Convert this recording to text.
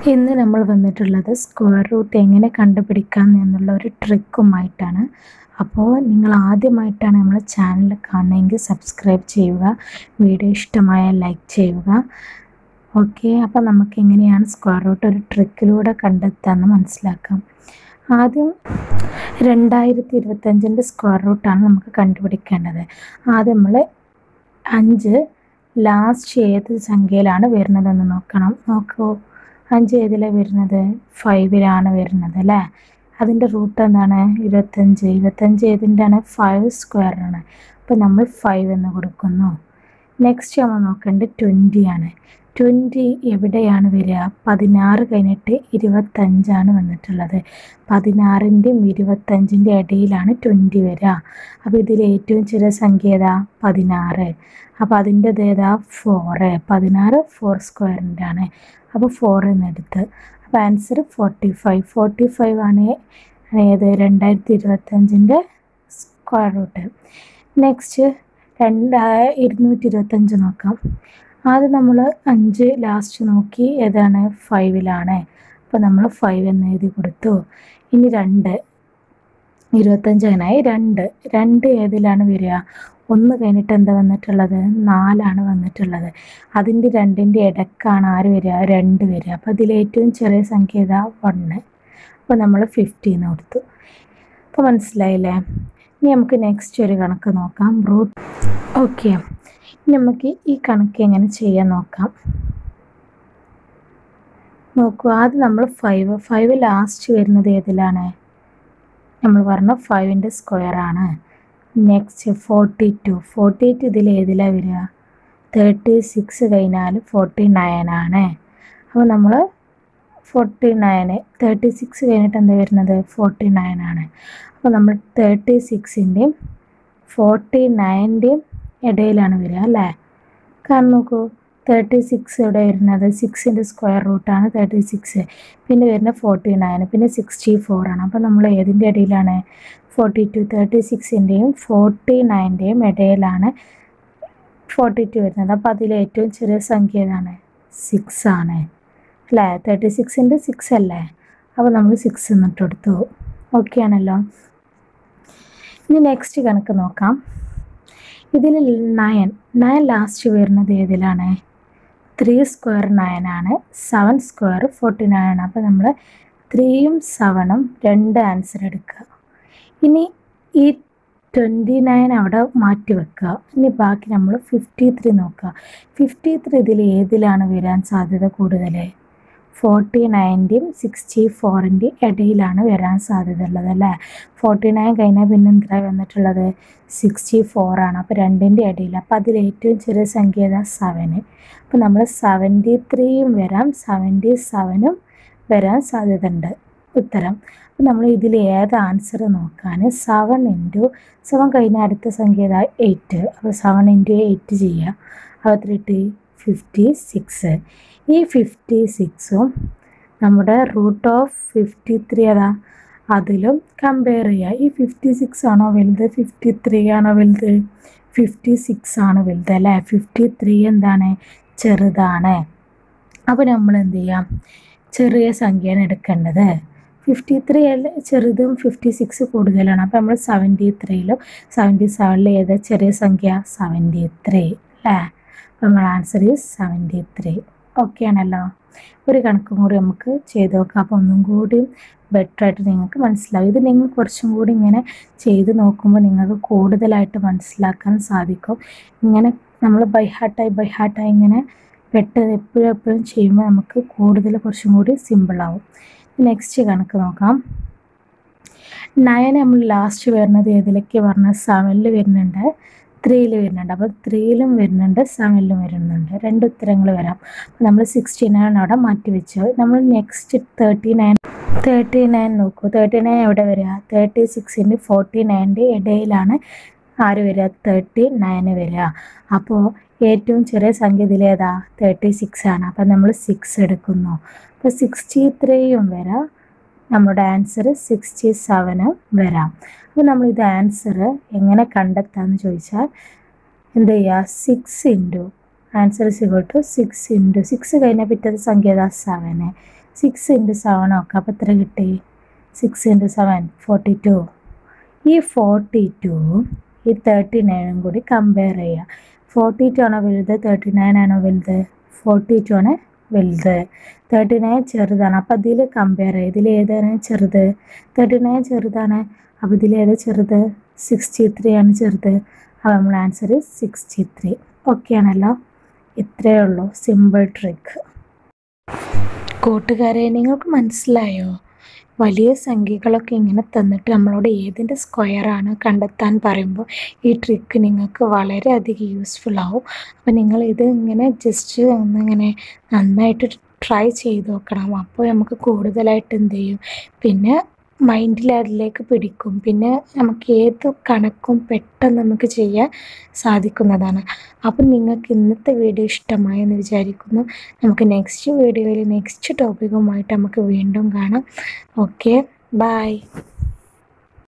ഇന്ന് നമ്മൾ വന്നിട്ടുള്ളത് സ്ക്വയർ റൂട്ട് എങ്ങനെ കണ്ടുപിടിക്കാം എന്നുള്ള ഒരു ട്രിക്കുമായിട്ടാണ് അപ്പോൾ നിങ്ങൾ ആദ്യമായിട്ടാണ് നമ്മളെ ചാനൽ കാണുന്നതെങ്കിൽ സബ്സ്ക്രൈബ് ചെയ്യുക വീഡിയോ ഇഷ്ടമായ ലൈക്ക് ചെയ്യുക ഓക്കെ അപ്പോൾ നമുക്ക് എങ്ങനെയാണ് സ്ക്വയർ റൂട്ട് ഒരു ട്രിക്കിലൂടെ കണ്ടെത്താമെന്ന് മനസ്സിലാക്കാം ആദ്യം രണ്ടായിരത്തി ഇരുപത്തഞ്ചിൻ്റെ സ്ക്വയർ റൂട്ടാണ് നമുക്ക് കണ്ടുപിടിക്കേണ്ടത് ആദ്യം നമ്മൾ അഞ്ച് ലാസ്റ്റ് ഏത് സംഖ്യയിലാണ് വരുന്നതെന്ന് നോക്കണം നോക്കൂ അഞ്ച് ഏതിലാണ് വരുന്നത് ഫൈവിലാണ് വരുന്നത് അല്ലേ അതിൻ്റെ റൂട്ട് എന്താണ് ഇരുപത്തഞ്ച് ഇരുപത്തഞ്ച് ഏതിൻ്റെയാണ് ഫൈവ് സ്ക്വയറാണ് അപ്പോൾ നമ്മൾ ഫൈവ് എന്ന് കൊടുക്കുന്നു നെക്സ്റ്റ് നമ്മൾ നോക്കേണ്ടത് ട്വൻറ്റി ആണ് ട്വൻറ്റി എവിടെയാണ് വരിക പതിനാറ് കഴിഞ്ഞിട്ട് ഇരുപത്തഞ്ചാണ് വന്നിട്ടുള്ളത് പതിനാറിൻ്റെയും ഇരുപത്തഞ്ചിൻ്റെ ഇടയിലാണ് ട്വൻറ്റി വരിക അപ്പോൾ ഇതിൽ ഏറ്റവും ചെറിയ സംഖ്യ ഏതാ പതിനാറ് അപ്പോൾ അതിൻ്റെത് ഏതാ ഫോറ് പതിനാറ് ഫോർ സ്ക്വയറിൻ്റെ ആണ് അപ്പോൾ ഫോർ എന്നെടുത്ത് അപ്പോൾ answer forty five forty five ആണ് ഏത് രണ്ടായിരത്തി ഇരുപത്തഞ്ചിൻ്റെ സ്ക്വയർ റൂട്ട് നെക്സ്റ്റ് രണ്ട് ഇരുന്നൂറ്റി ഇരുപത്തഞ്ച് നോക്കാം ആദ്യം നമ്മൾ അഞ്ച് ലാസ്റ്റ് നോക്കി ഏതാണ് ഫൈവിലാണ് അപ്പോൾ നമ്മൾ ഫൈവ് എന്ന് എഴുതി കൊടുത്തു ഇനി രണ്ട് ഇരുപത്തഞ്ചിനായി രണ്ട് രണ്ട് ഏതിലാണ് വരിക ഒന്ന് കഴിഞ്ഞിട്ട് എന്താ വന്നിട്ടുള്ളത് നാലാണ് വന്നിട്ടുള്ളത് അതിൻ്റെ രണ്ടിൻ്റെ ഇടക്കാണ് ആര് വരിക രണ്ട് വരിക അപ്പോൾ അതിൽ ഏറ്റവും ചെറിയ സംഖ്യ ഏതാ വണ്ണ് അപ്പോൾ നമ്മൾ ഫിഫ്റ്റീന്ന് കൊടുത്തു അപ്പോൾ മനസ്സിലായില്ലേ ഇനി നമുക്ക് നെക്സ്റ്റ് ഒരു കണക്ക് നോക്കാം റൂട്ട് ഓക്കെ ഇനി നമുക്ക് ഈ കണക്ക് എങ്ങനെ ചെയ്യാൻ നോക്കാം നോക്കൂ ആദ്യം നമ്മൾ ഫൈവ് ഫൈവ് ലാസ്റ്റ് വരുന്നത് ഏതിലാണ് നമ്മൾ പറഞ്ഞ ഫൈവിൻ്റെ സ്ക്വയർ ആണ് next forty two forty two ഇതിൽ ഏതിലാണ് വരിക തേർട്ടി സിക്സ് കഴിഞ്ഞാൽ ഫോർട്ടി നയൻ ആണ് അപ്പോൾ നമ്മൾ ഫോർട്ടി നയന് തേർട്ടി സിക്സ് കഴിഞ്ഞിട്ട് എന്താ വരുന്നത് ഫോർട്ടി നയൻ ആണ് അപ്പോൾ നമ്മൾ തേർട്ടി സിക്സിൻ്റെയും ഫോർട്ടി നയൻ്റെയും ഇടയിലാണ് വരിക അല്ലേ കാരണം നോക്കൂ തേർട്ടി സിക്സ് ഇവിടെ വരുന്നത് സിക്സിൻ്റെ സ്ക്വയർ റൂട്ടാണ് തേർട്ടി സിക്സ് പിന്നെ വരുന്ന ഫോർട്ടി നയൻ പിന്നെ സിക്സ്റ്റി ഫോർ ആണ് അപ്പോൾ നമ്മൾ ഏതിൻ്റെ ഇടയിലാണ് ഫോർട്ടി ടു തേർട്ടി സിക്സിൻ്റെയും ഫോർട്ടി നയൻ്റെയും ഇടയിലാണ് ഫോർട്ടി ടു വരുന്നത് അപ്പോൾ അതിൽ ഏറ്റവും ചെറിയ സംഖ്യ ഏതാണ് സിക്സ് ആണ് അല്ലേ തേർട്ടി സിക്സിൻ്റെ സിക്സ് അല്ലേ അപ്പോൾ നമ്മൾ സിക്സ് എന്നിട്ട് എടുത്തു ഓക്കെ ആണല്ലോ ഇനി നെക്സ്റ്റ് കണക്ക് നോക്കാം ഇതിൽ നയൻ നയൻ ലാസ്റ്റ് വരുന്നത് ഏതിലാണ് ത്രീ സ്ക്വയർ നയൻ ആണ് സെവൻ സ്ക്വയർ ഫോർട്ടി നയൻ ആണ് അപ്പോൾ നമ്മൾ ത്രീയും സെവനും രണ്ട് ആൻസർ എടുക്കുക ഇനി ഈ ട്വൻറ്റി നയൻ അവിടെ മാറ്റി വെക്കുക ഇനി ബാക്കി നമ്മൾ ഫിഫ്റ്റി ത്രീ നോക്കുക ഫിഫ്റ്റി ത്രീ ഇതിൽ ഏതിലാണ് വരാൻ സാധ്യത കൂടുതൽ ഫോർട്ടി നയൻ്റെയും സിക്സ്റ്റി ഫോറിൻ്റെയും ഇടയിലാണ് വരാൻ സാധ്യത ഉള്ളത് അല്ലേ ഫോർട്ടി നയൻ കഴിഞ്ഞാൽ പിന്നെ എന്താ വന്നിട്ടുള്ളത് സിക്സ്റ്റി ഫോറാണ് അപ്പോൾ രണ്ടിൻ്റെ ഇടയിൽ അപ്പോൾ അതിൽ ഏറ്റവും ചെറിയ സംഖ്യ ഏതാ സെവന് അപ്പോൾ നമ്മൾ സെവൻറ്റി ത്രീയും വരാം സെവൻറ്റി സെവനും വരാൻ സാധ്യത ഉണ്ട് ഉത്തരം അപ്പോൾ നമ്മൾ ഇതിൽ ഏത് ആൻസർ നോക്കാൻ സെവൻ ഇൻറ്റു സെവൻ കഴിഞ്ഞ അടുത്ത സംഖ്യ ഏതാ എയ്റ്റ് അപ്പോൾ സെവൻ ഇൻറ്റു എയ്റ്റ് ചെയ്യുക അപ്പോൾ ത്രീ ഫിഫ്റ്റി സിക്സ് ഈ ഫിഫ്റ്റി സിക്സും നമ്മുടെ റൂട്ട് ഓഫ് ഫിഫ്റ്റി ത്രീ അതാ അതിലും കമ്പയർ ചെയ്യുക ഈ ഫിഫ്റ്റി സിക്സ് ആണോ വലുത് ഫിഫ്റ്റി ത്രീ ആണോ വലുത് ഫിഫ്റ്റി സിക്സ് ആണ് വലുത് അല്ലേ ഫിഫ്റ്റി ത്രീ എന്താണ് ചെറുതാണ് അപ്പോൾ നമ്മൾ എന്ത് ചെയ്യാം ചെറിയ സംഖ്യയാണ് എടുക്കേണ്ടത് ഫിഫ്റ്റി ത്രീ അല്ല ചെറുതും ഫിഫ്റ്റി സിക്സ് കൂടുതലാണ് അപ്പോൾ നമ്മൾ സെവൻറ്റി ത്രീയിലും സെവൻറ്റി സെവനിലും ഏത് ചെറിയ സംഖ്യ സെവൻറ്റി ത്രീ അല്ലേ അപ്പോൾ നമ്മൾ answer is seventy three okay ആണല്ലോ ഒരു കണക്കും കൂടി നമുക്ക് ചെയ്ത് നോക്കാം അപ്പോൾ ഒന്നും കൂടി ബെറ്ററായിട്ട് നിങ്ങൾക്ക് മനസ്സിലാവും ഇത് നിങ്ങൾ കുറച്ചും കൂടി ഇങ്ങനെ ചെയ്ത് നോക്കുമ്പോൾ നിങ്ങൾക്ക് കൂടുതലായിട്ട് മനസ്സിലാക്കാൻ സാധിക്കും ഇങ്ങനെ നമ്മൾ ബൈ ഹാർട്ടായി ബൈ ഹാർട്ടായി ഇങ്ങനെ പെട്ടെന്ന് എപ്പോഴും എപ്പോഴും ചെയ്യുമ്പോൾ നമുക്ക് കൂടുതൽ കുറച്ചും കൂടി സിമ്പിളാവും നെക്സ്റ്റ് കണക്ക് നോക്കാം നയൻ നമ്മൾ ലാസ്റ്റ് വരുന്നത് ഏതിലേക്ക് പറഞ്ഞാൽ സെവനിൽ വരുന്നുണ്ട് ത്രീയിൽ വരുന്നുണ്ട് അപ്പോൾ ത്രീയിലും വരുന്നുണ്ട് സെവനിലും വരുന്നുണ്ട് രണ്ട് ഉത്തരങ്ങൾ വരാം അപ്പോൾ നമ്മൾ സിക്സ്റ്റി നയൻ അവിടെ മാറ്റി വെച്ചു നമ്മൾ next thirty nine thirty nine നോക്കൂ തേർട്ടി നയൻ എവിടെ വരിക തേർട്ടി സിക്സിൻ്റെ ഫോർട്ടി നയൻ്റെ ഇടയിലാണ് ആര് വരിക തേർട്ടി നയന് വരിക അപ്പോൾ ഏറ്റവും ചെറിയ സംഖ്യ ഇതിലേതാ തേർട്ടി സിക്സ് ആണ് അപ്പോൾ നമ്മൾ സിക്സ് എടുക്കുന്നു അപ്പോൾ സിക്സ്റ്റി ത്രീയും വരാം നമ്മുടെ ആൻസർ സിക്സ്റ്റി സെവനും വരാം അപ്പോൾ നമ്മൾ ഇത് ആൻസർ എങ്ങനെ കണ്ടെത്താമെന്ന് ചോദിച്ചാൽ എന്ത് ചെയ്യുക six into answer is equal to six into six കഴിഞ്ഞാൽ പിറ്റത്തെ സംഖ്യ ഏതാ സെവന് സിക്സ് ഇൻറ്റു സെവൻ നോക്കാം അപ്പോൾ എത്ര കിട്ടി six into seven forty two ഈ ഫോർട്ടി ടു ഈ തേർട്ടി നയനും കൂടി കമ്പയർ ചെയ്യുക ഫോർട്ടി ടു ആണോ വലുത് തേർട്ടി നയൻ ആണോ വലുത് ഫോർട്ടി ടു ആണ് വലുത് തേർട്ടി നയൻ ചെറുതാണ് അപ്പോൾ ഇതിൽ കമ്പയർ ചെയ്യുക ഇതിൽ ഏതാണ് ചെറുത് തേർട്ടി നയൻ ചെറുതാണ് അപ്പോൾ ഇതിൽ ഏത് ചെറുത് സിക്സ്റ്റി ത്രീ ആണ് ചെറുത് അപ്പോൾ നമ്മൾ ആൻസർ സിക്സ്റ്റി ത്രീ ഓക്കെ ആണല്ലോ ഇത്രയേ ഉള്ളൂ സിമ്പിൾ ട്രിക്ക് കൂട്ടുകാരെ നിങ്ങൾക്ക് മനസ്സിലായോ വലിയ സംഖ്യകളൊക്കെ ഇങ്ങനെ തന്നിട്ട് നമ്മളോട് ഏതിൻ്റെ സ്ക്വയറാണ് കണ്ടെത്താൻ പറയുമ്പോൾ ഈ ട്രിക്ക് നിങ്ങൾക്ക് വളരെയധികം യൂസ്ഫുൾ ആവും അപ്പോൾ നിങ്ങൾ ഇത് ഇങ്ങനെ ജസ്റ്റ് ഒന്നിങ്ങനെ നന്നായിട്ട് ട്രൈ ചെയ്ത് നോക്കണം അപ്പോൾ നമുക്ക് കൂടുതലായിട്ട് എന്ത് ചെയ്യും പിന്നെ മൈൻഡിൽ അതിലേക്ക് പിടിക്കും പിന്നെ നമുക്ക് ഏത് കണക്കും പെട്ടെന്ന് നമുക്ക് ചെയ്യാൻ സാധിക്കുന്നതാണ് അപ്പം നിങ്ങൾക്ക് ഇന്നത്തെ വീഡിയോ ഇഷ്ടമായെന്ന് വിചാരിക്കുന്നു നമുക്ക് നെക്സ്റ്റ് വീഡിയോയിൽ നെക്സ്റ്റ് ടോപ്പിക്കുമായിട്ട് നമുക്ക് വീണ്ടും കാണാം ഓക്കെ ബൈ